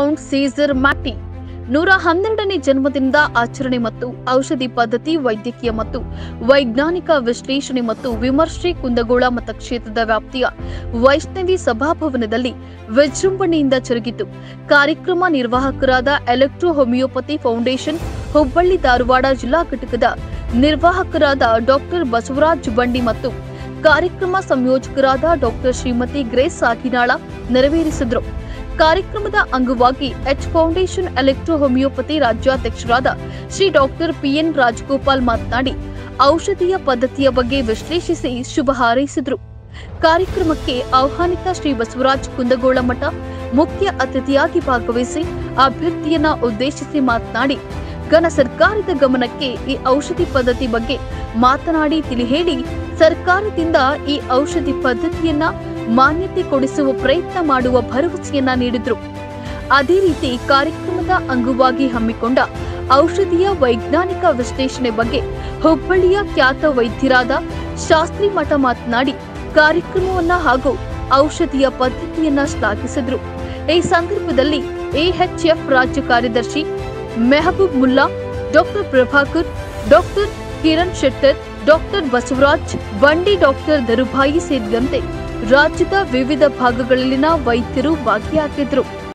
count Caesar ಮ್ಯಾಟಿ ನೂರ ಹನ್ನೆರಡನೇ ಜನ್ಮದಿನದ ಆಚರಣೆ ಮತ್ತು ಔಷಧಿ ಪದ್ಧತಿ ವೈದ್ಯಕೀಯ ಮತ್ತು ವೈಜ್ಞಾನಿಕ ವಿಶ್ಲೇಷಣೆ ಮತ್ತು ವಿಮರ್ಶೆ ಕುಂದಗೋಳ ಮತಕ್ಷೇತ್ರದ ವ್ಯಾಪ್ತಿಯ ವೈಷ್ಣವಿ ಸಭಾಭವನದಲ್ಲಿ ವಿಜೃಂಭಣೆಯಿಂದ ಜರುಗಿತು ಕಾರ್ಯಕ್ರಮ ನಿರ್ವಾಹಕರಾದ electro homeopathy foundation Hubballi Dharwad ಜಿಲ್ಲಾ ಘಟಕದ ನಿರ್ವಾಹಕರಾದ ಡಾಕ್ಟರ್ ಬಸವರಾಜ್ ಬಂಡಿ ಮತ್ತು ಕಾರ್ಯಕ್ರಮ ಸಂಯೋಜಕರಾದ ಡಾಕ್ಟರ್ ಶ್ರೀಮತಿ ಗ್ರೇಸ್ ಸಾಗಿನಾಳ ನೆರವೇರಿಸಿದರು ಕಾರ್ಯಕ್ರಮದ ಅಂಗವಾಗಿ ಎಚ್ ಫೌಂಡೇಶನ್ ಎಲೆಕ್ಟ್ರೋ ಹೋಮಿಯೋಪತಿ ರಾಜ್ಯಾಧ್ಯಕ್ಷರಾದ ಶ್ರೀ ಡಾಕ್ಟರ್ ಪಿಎನ್ ರಾಜಗೋಪಾಲ್ ಮಾತನಾಡಿ ಔಷಧೀಯ ಪದ್ಧತಿಯ ಬಗ್ಗೆ ವಿಶ್ಲೇಷಿಸಿ ಶುಭ ಹಾರೈಸಿದರು ಕಾರ್ಯಕ್ರಮಕ್ಕೆ ಆಹ್ವಾನಿತ ಶ್ರೀ ಬಸವರಾಜ್ ಕುಂದಗೋಳ ಮಠ ಮುಖ್ಯ ಅತಿಥಿಯಾಗಿ ಭಾಗವಹಿಸಿ ಅಭ್ಯರ್ಥಿಯನ್ನ ಉದ್ದೇಶಿಸಿ ಮಾತನಾಡಿ ಘನ ಸರ್ಕಾರದ ಗಮನಕ್ಕೆ ಈ ಔಷಧಿ ಪದ್ಧತಿ ಬಗ್ಗೆ ಮಾತನಾಡಿ ತಿಳಿ ಹೇಳಿ ಸರ್ಕಾರದಿಂದ ಈ ಔಷಧಿ ಪದ್ಧತಿಯನ್ನ ಮಾನ್ಯತೆ ಕೊಡಿಸುವ ಪ್ರಯತ್ನ ಮಾಡುವ ಭರವಸೆಯನ್ನ ನೀಡಿದ್ರು ಅದೇ ರೀತಿ ಕಾರ್ಯಕ್ರಮದ ಅಂಗವಾಗಿ ಹಮ್ಮಿಕೊಂಡ ಔಷಧಿಯ ವೈಜ್ಞಾನಿಕ ವಿಶ್ಲೇಷಣೆ ಬಗ್ಗೆ ಹುಬ್ಬಳ್ಳಿಯ ಖ್ಯಾತ ವೈದ್ಯರಾದ ಶಾಸ್ತ್ರಿ ಮಠ ಮಾತನಾಡಿ ಕಾರ್ಯಕ್ರಮವನ್ನ ಹಾಗೂ ಔಷಧಿಯ ಪದ್ಧತಿಯನ್ನ ಶ್ಲಾಘಿಸಿದ್ರು ಈ ಸಂದರ್ಭದಲ್ಲಿ ಎಎಚ್ಎಫ್ ರಾಜ್ಯ ಕಾರ್ಯದರ್ಶಿ Mehboob Mulla doctor Prabhakar doctor Kiran Shettar doctor Basavaraj Bandi doctor ದರುಭಾಯಿ ಸೇರಿದಂತೆ ರಾಜ್ಯದ ವಿವಿಧ ಭಾಗಗಳಲ್ಲಿನ ವೈದ್ಯರು ಭಾಗಿಯಾಗಿದ್ದರು